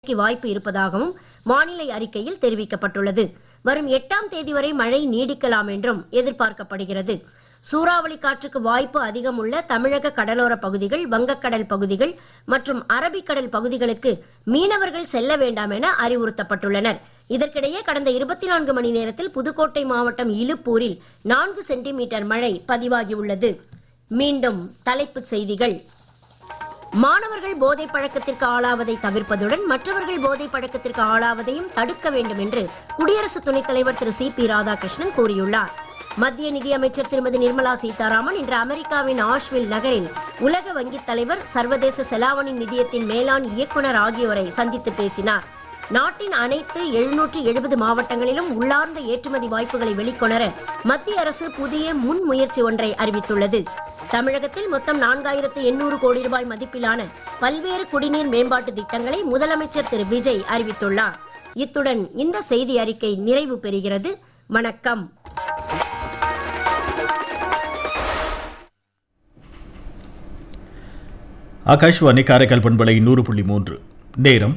மழைக்கு வாய்ப்பு இருப்பதாகவும் வானிலை அறிக்கையில் தெரிவிக்கப்பட்டுள்ளது வரும் எட்டாம் தேதி வரை மழை நீடிக்கலாம் என்றும் எதிர்பார்க்கப்படுகிறது சூறாவளி காற்றுக்கு வாய்ப்பு அதிகம் உள்ள தமிழக கடலோர பகுதிகள் வங்கக்கடல் பகுதிகள் மற்றும் அரபிக்கடல் பகுதிகளுக்கு மீனவர்கள் செல்ல வேண்டாம் என அறிவுறுத்தப்பட்டுள்ளனர் இதற்கிடையே கடந்த இருபத்தி நான்கு மணி நேரத்தில் புதுக்கோட்டை மாவட்டம் இலுப்பூரில் நான்கு சென்டிமீட்டர் மழை பதிவாகியுள்ளது மீண்டும் தலைப்புச் செய்திகள் மாணவர்கள் போதை பழக்கத்திற்கு ஆளாவதை தவிர்ப்பதுடன் மற்றவர்கள் போதை பழக்கத்திற்கு ஆளாவதையும் தடுக்க வேண்டும் என்று குடியரசு துணைத் தலைவர் திரு சி பி ராதாகிருஷ்ணன் கூறியுள்ளார் மத்திய நிதியமைச்சர் திருமதி நிர்மலா சீதாராமன் இன்று அமெரிக்காவின் ஆஷ்வில் நகரில் உலக வங்கித் தலைவர் சர்வதேச செலாவணி நிதியத்தின் மேலாண் இயக்குநர் ஆகியோரை சந்தித்து பேசினார் நாட்டின் அனைத்து எழுநூற்று எழுபது மாவட்டங்களிலும் உள்ளார்ந்த ஏற்றுமதி வாய்ப்புகளை வெளிக்கொணர மத்திய அரசு புதிய முன்முயற்சி ஒன்றை அறிவித்துள்ளது தமிழகத்தில் மொத்தம் நான்காயிரத்து எண்ணூறு கோடி ரூபாய் மதிப்பிலான பல்வேறு குடிநீர் மேம்பாட்டு திட்டங்களை முதலமைச்சர் திரு விஜய் அறிவித்துள்ளார் இத்துடன் இந்த செய்தி அறிக்கை நிறைவு பெறுகிறது வணக்கம் ஆகாஷ்வாணி காரைக்கால் பண்பலை நூறு புள்ளி மூன்று நேரம்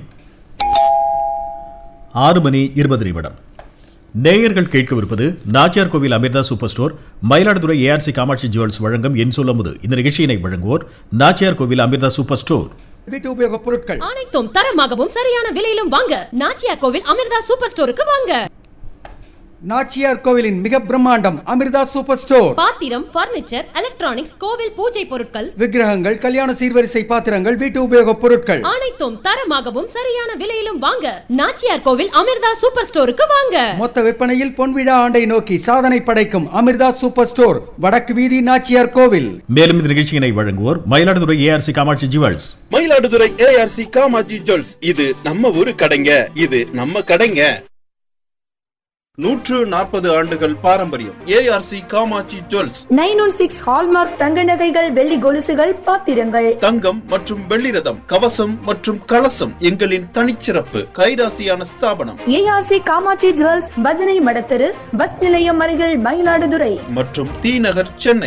ஆறு மணி இருபது நிமிடம் நேயர்கள் கேட்கவிருப்பது Nachiyar Koil Amirtha super store Mayiladuthurai ARC Kamatchi jewels வழங்கும் என் சொல்லமுது இந்த நிகழ்ச்சியினை வழங்குவோர் நாச்சியார் கோவில் அமிர்தா சூப்பர் ஸ்டோர் வீட்டு உபயோகப் பொருட்கள் அனைத்தும் தரமாகவும் சரியான விலையிலும் வாங்க நாச்சியா கோவில் அமிர்தா சூப்பர் ஸ்டோருக்கு வாங்க நாச்சியார் கோவிலின் மிக பிரம்மாண்டம் அமிர்தா சூப்பர் ஸ்டோர் பாத்திரம் பர்னிச்சர் எலக்ட்ரானிக்ஸ் கோவில் பூஜை பொருட்கள் விக்கிரகங்கள் கல்யாண சீர்வரிசை பாத்திரங்கள் வீட்டு உபயோகப் பொருட்கள் அனைத்தும் தரமாகவும் சரியான விலையிலும் வாங்க நாச்சியார் கோவில் அமிர்தா சூப்பர் ஸ்டோருக்கு வாங்க மொத்த விற்பனையில் பொன்விழா ஆண்டை நோக்கி சாதனை படைக்கும் அமிர்தா சூப்பர் ஸ்டோர் வடக்கு வீதி நாச்சியார் கோவில் மேலும் இந்த நிகழ்ச்சியினை வழங்குவோர் Mayiladuthurai ARC Kamatchi jewels Mayiladuthurai ARC Kamatchi jewels இது நம்ம ஊரு கடைங்க இது நம்ம கடைங்க நூற்று நாற்பது ஆண்டுகள் பாரம்பரியம் ARC Kamatchi jewels nine one six hallmark தங்க நகைகள் வெள்ளி கொலுசுகள் பாத்திரங்கள் தங்கம் மற்றும் வெள்ளி ரதம் கவசம் மற்றும் கலசம் எங்களின் தனிச்சிறப்பு கைராசியான ஸ்தாபனம் ஏஆர்சி காமாட்சி ஜுவல்ஸ் பஜனை மடத்தெரு பஸ் நிலையம் அருகில் மயிலாடுதுறை மற்றும் தி நகர் சென்னை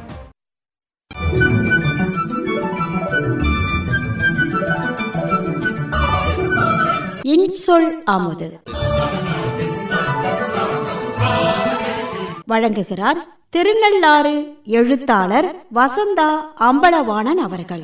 இன்சொல் அமுது வழங்குகிறார் திருநள்ளாறு எழுத்தாளர் வசந்தா அம்பலவாணன் அவர்கள்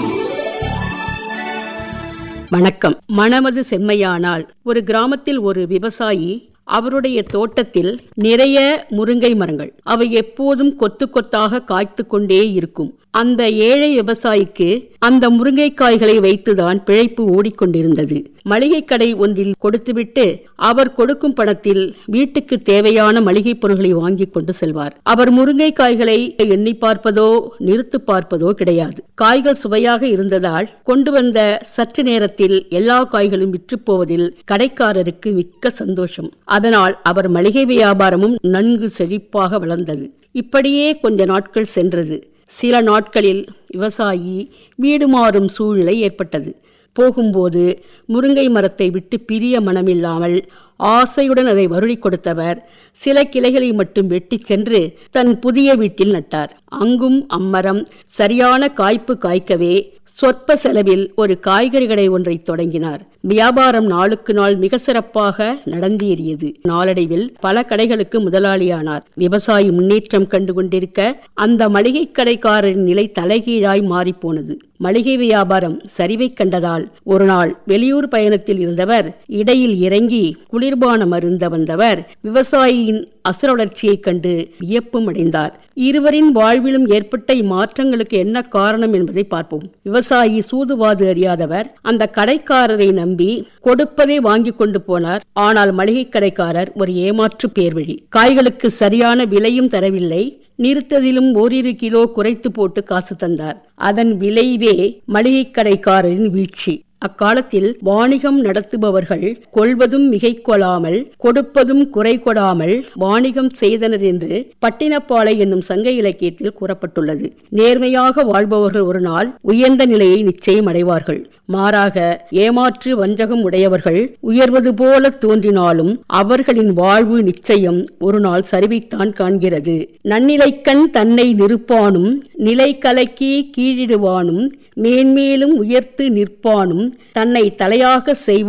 வணக்கம் மணமது செம்மையானால் ஒரு கிராமத்தில் ஒரு விவசாயி அவருடைய தோட்டத்தில் நிறைய முருங்கை மரங்கள் அவை எப்போதும் கொத்து கொத்தாக காய்த்து கொண்டே இருக்கும் அந்த ஏழை விவசாயிக்கு அந்த முருங்கைக்காய்களை வைத்துதான் பிழைப்பு ஓடிக்கொண்டிருந்தது மளிகை கடை ஒன்றில் கொடுத்துவிட்டு அவர் கொடுக்கும் பணத்தில் வீட்டுக்கு தேவையான மளிகை பொருட்களை வாங்கி கொண்டு செல்வார் அவர் முருங்கைக்காய்களை எண்ணி பார்ப்பதோ நிறுத்து பார்ப்பதோ கிடையாது காய்கள் சுவையாக இருந்ததால் கொண்டு வந்த சற்று நேரத்தில் எல்லா காய்களும் விற்று போவதில் கடைக்காரருக்கு மிக்க சந்தோஷம் அதனால் அவர் மளிகை வியாபாரமும் நன்கு செழிப்பாக வளர்ந்தது இப்படியே கொஞ்ச நாட்கள் சென்றது சில நாட்களில் விவசாயி வீடு மாறும் சூழ்நிலை ஏற்பட்டது போகும்போது முருங்கை மரத்தை விட்டு பிரிய மனமில்லாமல் ஆசையுடன் அதை வருடி கொடுத்தவர் சில கிளைகளை மட்டும் வெட்டி சென்று தன் புதிய வீட்டில் நட்டார் அங்கும் அம்மரம் சரியான காய்ப்பு காய்க்கவே சொற்ப செலவில் ஒரு காய்கறி கடை ஒன்றை தொடங்கினார் வியாபாரம் நாளுக்கு நாள் மிக சிறப்பாக நடந்தேறியது நாளடைவில் பல கடைகளுக்கு முதலாளியானார் விவசாயி முன்னேற்றம் கண்டு கொண்டிருக்க அந்த மளிகை கடைக்காரரின் நிலை தலைகீழாய் மாறிப்போனது மளிகை வியாபாரம் சரிவை கண்டதால் ஒரு நாள் வெளியூர் பயணத்தில் இருந்தவர் இடையில் இறங்கி குளிர்பானம் அருந்த வந்தவர் விவசாயியின் அசுர வளர்ச்சியைக் கண்டு வியப்பும் அடைந்தார் இருவரின் வாழ்விலும் ஏற்பட்ட இம்மாற்றங்களுக்கு என்ன காரணம் என்பதை பார்ப்போம் விவசாயி சூதுவாது அறியாதவர் அந்த கடைக்காரரை நம்பி கொடுப்பதை வாங்கி கொண்டு போனார் ஆனால் மளிகை கடைக்காரர் ஒரு ஏமாற்று பேர்வழி காய்களுக்கு சரியான விலையும் தரவில்லை நிறுத்ததிலும் ஓரிரு கிலோ குறைத்து போட்டு காசு தந்தார் அதன் விளைவே மளிகை கடைக்காரரின் வீழ்ச்சி அக்காலத்தில் வாணிகம் நடத்துபவர்கள் கொள்வதும் மிகை கொள்ளாமல் கொடுப்பதும் குறை கொடாமல் வாணிகம் செய்தனர் என்று பட்டினப்பாலை என்னும் சங்க இலக்கியத்தில் கூறப்பட்டுள்ளது நேர்மையாக வாழ்பவர்கள் ஒரு நாள் உயர்ந்த நிலையை நிச்சயம் அடைவார்கள் மாறாக ஏமாற்று வஞ்சகம் உடையவர்கள் உயர்வது போல தோன்றினாலும் அவர்களின் வாழ்வு நிச்சயம் ஒரு நாள் சரிவைத்தான் காண்கிறது நன்னிலைக்கண் தன்னை நிற்பானும் நிலை கலக்கி கீழிடுவானும் மேன்மேலும் உயர்த்து நிற்பானும் தன்னை தலையாக செய்வான்